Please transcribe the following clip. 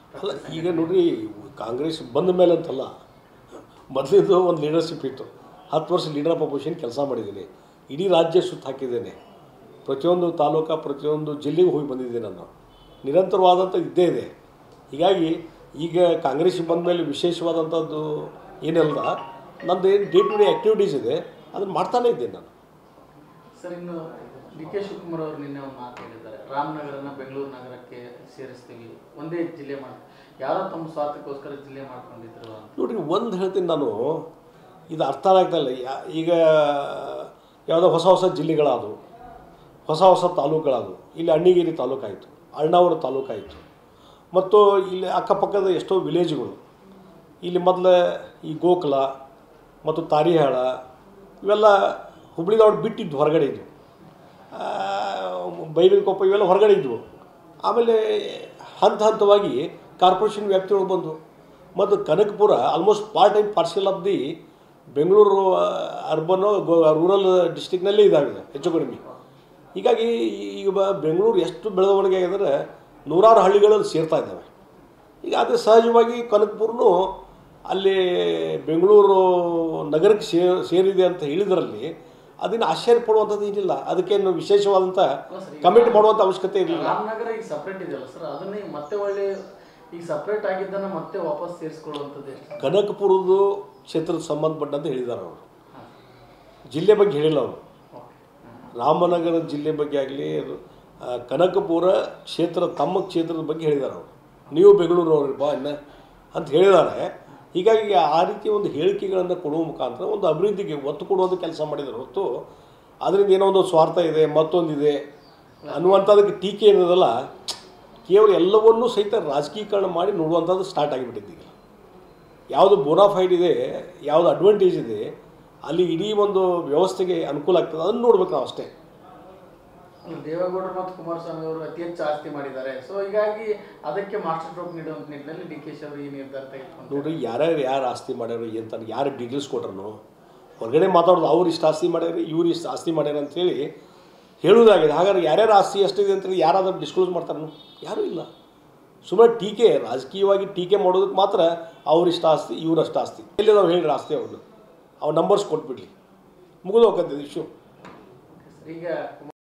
ಅಲ್ಲ ಈಗ ನೋಡ್ರಿ ಕಾಂಗ್ರೆಸ್ ಬಂದ ಮೇಲೆ ಅಂತಲ್ಲ ಮೊದಲಿದ್ದು ಒಂದು ಲೀಡರ್ಶಿಪ್ ಇತ್ತು ಹತ್ತು ವರ್ಷ ಲೀಡರ್ ಆಫ್ ಅಪೋಸಿಷನ್ ಕೆಲಸ ಮಾಡಿದ್ದೀನಿ ಇಡೀ ರಾಜ್ಯ ಸುತ್ತ ಹಾಕಿದ್ದೇನೆ ಪ್ರತಿಯೊಂದು ತಾಲೂಕು ಪ್ರತಿಯೊಂದು ಜಿಲ್ಲೆಗೂ ಹೋಗಿ ಬಂದಿದ್ದೇನೆ ನಾನು ನಿರಂತರವಾದಂಥ ಇದ್ದೇ ಇದೆ ಹೀಗಾಗಿ ಈಗ ಕಾಂಗ್ರೆಸ್ಸಿಗೆ ಬಂದ ಮೇಲೆ ವಿಶೇಷವಾದಂಥದ್ದು ಏನಲ್ಲ ನಂದು ಏನು ಡೇ ಟು ಡೇ ಆ್ಯಕ್ಟಿವಿಟೀಸ್ ಇದೆ ಅದನ್ನು ಮಾಡ್ತಾನೇ ಇದ್ದೇನೆ ನಾನು ಸರ್ ಇನ್ನು ಡಿ ಕೆ ಶಿವಕುಮಾರ್ ಅವರು ನಿನ್ನೆ ಒಂದು ಮಾತು ಹೇಳಿದ್ದಾರೆ ರಾಮನಗರನ ಬೆಂಗಳೂರು ನಗರಕ್ಕೆ ಸೇರಿಸ್ತೀವಿ ಒಂದೇ ಜಿಲ್ಲೆ ಮಾಡಿ ಯಾರೋ ತಮ್ಮ ಸ್ವಾರ್ಥಕ್ಕೋಸ್ಕರ ಜಿಲ್ಲೆ ಮಾಡ್ಕೊಂಡಿದ್ರು ಅಂತ ನೋಡ್ರಿ ಒಂದು ಹೇಳ್ತೀನಿ ನಾನು ಇದು ಅರ್ಥ ಆಗ್ತಾ ಇಲ್ಲ ಯಾ- ಈಗ ಯಾವುದೋ ಹೊಸ ಹೊಸ ಜಿಲ್ಲೆಗಳಾದವು ಹೊಸ ಹೊಸ ತಾಲೂಕುಗಳಾದವು ಇಲ್ಲಿ ಅಣ್ಣಿಗೇರಿ ತಾಲೂಕಾಯಿತು ಅಣ್ಣಾವರ ತಾಲೂಕಾಯಿತು ಮತ್ತು ಇಲ್ಲಿ ಅಕ್ಕಪಕ್ಕದ ಎಷ್ಟೋ ವಿಲೇಜ್ಗಳು ಇಲ್ಲಿ ಮೊದಲು ಈ ಗೋಕುಲ ಮತ್ತು ತಾರಿಹಾಳ ಇವೆಲ್ಲ ಹುಬ್ಳಿದವ್ರು ಬಿಟ್ಟಿದ್ದು ಹೊರಗಡೆ ಇದ್ವು ಆ, ಬೈಲಿಕೊಪ್ಪ ಇವೆಲ್ಲ ಹೊರಗಡೆ ಇದ್ವು ಆಮೇಲೆ ಹಂತ ಹಂತವಾಗಿ ಕಾರ್ಪೊರೇಷನ್ ವ್ಯಾಪ್ತಿಯೊಳಗೆ ಬಂದು ಮತ್ತು Kanakapura almost part time parcel of the Bengaluru urban rural ಡಿಸ್ಟಿಕ್ನಲ್ಲೇ ಇದಾಗಿದೆ ಹೆಚ್ಚು ಕಡಿಮೆ ಹೀಗಾಗಿ ಈಗ ಬ- ಬೆಂಗಳೂರು ಎಷ್ಟು ಬೆಳವಣಿಗೆ ಆಗಿದ್ರೆ ನೂರಾರು ಹಳ್ಳಿಗಳಲ್ಲಿ ಸೇರ್ತಾ ಇದ್ದಾವೆ ಈಗ ಅದೇ ಸಹಜವಾಗಿ ಕನಕಪುರನು ಅಲ್ಲಿ ಬೆಂಗಳೂರು ನಗರಕ್ಕೆ ಸೇ ಸೇರಿದೆ ಅಂತ ಹೇಳಿದ್ರಲ್ಲಿ ಅದನ್ನು ಆಶ್ಚರ್ಯ ಪಡುವಂಥದ್ದು ಏನಿಲ್ಲ ಅದಕ್ಕೇನು ವಿಶೇಷವಾದಂಥ ಕಮೆಂಟ್ ಮಾಡುವಂಥ ಅವಶ್ಯಕತೆ ಇರಲಿಲ್ಲ ರಾಮನಗರ ಈಗ ಸಪ್ರೇಟ್ ಇದೆಯಲ್ಲ ಸರ್ ಅದನ್ನೇ ಮತ್ತೆ ಒಳ್ಳೆ ಈಗ ಸಪ್ರೇಟ್ ಆಗಿದ್ದನ್ನ ಮತ್ತೆ ವಾಪಸ್ ಸೇರಿಸ್ಕೊಳ್ಳುವಂಥದ್ದು ಎಷ್ಟು ಕನಕಪುರದ ಕ್ಷೇತ್ರದ ಸಂಬಂಧಪಟ್ಟಂತೆ ಹೇಳಿದ್ದಾರೆ ಅವರು ಜಿಲ್ಲೆ ಬಗ್ಗೆ ಹೇಳಿಲ್ಲ ಅವರು ಓಕೆ ರಾಮನಗರ ಜಿಲ್ಲೆ ಬಗ್ಗೆ ಆಗಲಿ ಕನಕಪುರ ಕ್ಷೇತ್ರ ತಮ್ಮ ಕ್ಷೇತ್ರದ ಬಗ್ಗೆ ಹೇಳಿದ್ದಾರೆ ಅವರು ನೀವು ಬೆಂಗಳೂರವ್ರಿಪ್ಪ ಇನ್ನ ಅಂತ ಹೇಳಿದ್ದಾರೆ ಹೀಗಾಗಿ ಆ ರೀತಿ ಒಂದು ಹೇಳಿಕೆಗಳನ್ನು ಕೊಡುವ ಮುಖಾಂತರ ಒಂದು ಅಭಿವೃದ್ಧಿಗೆ ಒತ್ತು ಕೊಡುವಂಥ ಕೆಲಸ ಮಾಡಿದ್ದಾರೆ ಹೊರತು ಅದರಿಂದ ಏನೋ ಒಂದು ಸ್ವಾರ್ಥ ಇದೆ ಮತ್ತೊಂದಿದೆ ಅನ್ನುವಂಥದಕ್ಕೆ ಟೀಕೆ ಏನಿದಲ್ಲ ಕೇವಲ ಎಲ್ಲವನ್ನೂ ಸಹಿತ ರಾಜಕೀಕರಣ ಮಾಡಿ ನೋಡುವಂಥದ್ದು ಸ್ಟಾರ್ಟ್ ಆಗಿಬಿಟ್ಟಿದೆ ಈಗ ಯಾವುದು ಬೋನಾಫೈಡ್ ಇದೆ ಯಾವುದು ಅಡ್ವಾಂಟೇಜ್ ಇದೆ ಅಲ್ಲಿ ಇಡೀ ಒಂದು ವ್ಯವಸ್ಥೆಗೆ ಅನುಕೂಲ ಆಗ್ತದೆ ಅದನ್ನು ನೋಡ್ಬೇಕು ನಾವು ಅಷ್ಟೇ ದೇವೇಗೌಡರು ಮತ್ತು ಕುಮಾರಸ್ವಾಮಿ ಅವರು ಅತಿ ಹೆಚ್ಚು ಆಸ್ತಿ ಮಾಡಿದ್ದಾರೆ ಸೊ ಹೀಗಾಗಿ ಅದಕ್ಕೆ ಮಾಸ್ಟರ್ ಸ್ಟ್ರೋಕ್ ನೀಡುವಂತ ನಿಟ್ಟಿನಲ್ಲಿ ಡಿ ಕೆ ಶಿ ಅವರು ಈ ನಿರ್ಧಾರ ತೆಗೆದುಕೊಂಡು ನೋಡ್ರಿ ಯಾರ್ಯಾರು ಯಾರು ಆಸ್ತಿ ಮಾಡ್ಯಾರ ಅಂತ ಯಾರು ಡೀಟೇಲ್ಸ್ ಕೊಟ್ರು ಹೊರಗಡೆ ಮಾತಾಡೋದು ಅವ್ರು ಇಷ್ಟು ಆಸ್ತಿ ಮಾಡ್ಯಾರ ಇವ್ರು ಇಷ್ಟು ಆಸ್ತಿ ಮಾಡ್ಯಾರ ಅಂತೇಳಿ ಹೇಳೋದಾಗಿದೆ ಹಾಗಾದ್ರೆ ಯಾರ್ಯಾರು ಆಸ್ತಿ ಎಷ್ಟಿದೆ ಅಂತೇಳಿ ಯಾರಾದ್ರೂ ಡಿಸ್ಕ್ಲೋಸ್ ಮಾಡ್ತಾರನು ಯಾರೂ ಇಲ್ಲ ಸುಮ್ಮನೆ ಟೀಕೆ ರಾಜಕೀಯವಾಗಿ ಟೀಕೆ ಮಾಡೋದಕ್ಕೆ ಮಾತ್ರ ಅವ್ರಿಷ್ಟು ಆಸ್ತಿ ಇವ್ರಷ್ಟು ಆಸ್ತಿ ಎಲ್ಲಿ ನಾವು ಹೇಳಿರಿ ಆಸ್ತಿ ಅವ್ರನ್ನ ಅವ್ರ ನಂಬರ್ಸ್ ಕೊಟ್ಬಿಡ್ಲಿ ಮುಗಿದು ಹೋಗ್ತದೆ ಇಶ್ಯೂ ಈಗ